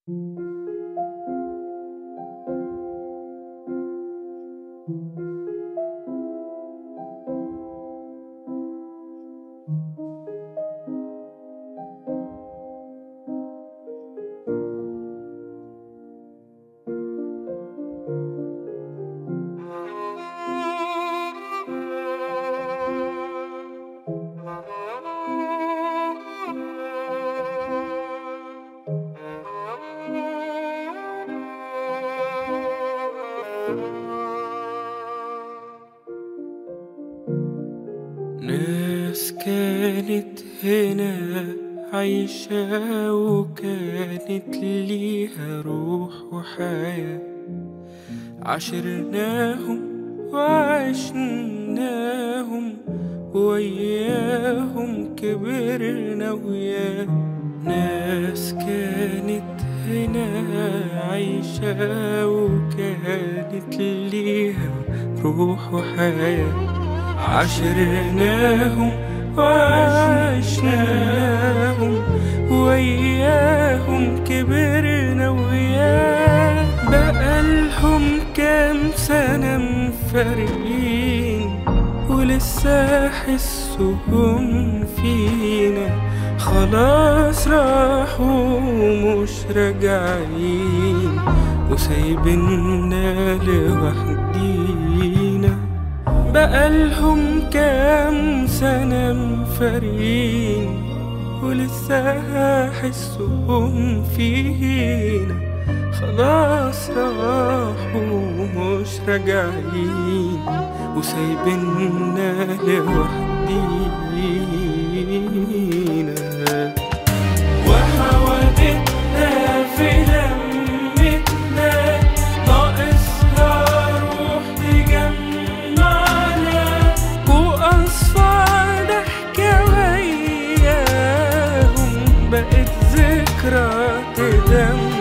ناس كانت هنا عايشة وكانت ليها روح وحياة عاشرناهم وعشناهم وياهم كبرنا وياه ناس كانت هنا عايشة وكانت ليها روح وحياة عاشرناهم وعشناهم وياهم كبرنا وياه بقالهم كام سنة مفارقين ولسه حسهم فينا خلاص راحوا مش راجعين وسايبيننا لوحدينا بقالهم كام سنة مفارقين ولسه حسهم فينا خلاص راحوا مش راجعين وسايبيننا لوحدينا وحوادثنا في لمتنا ناقصها روح تجمعنا وأصفى ضحكة وياهم بقت ذكرى تدمع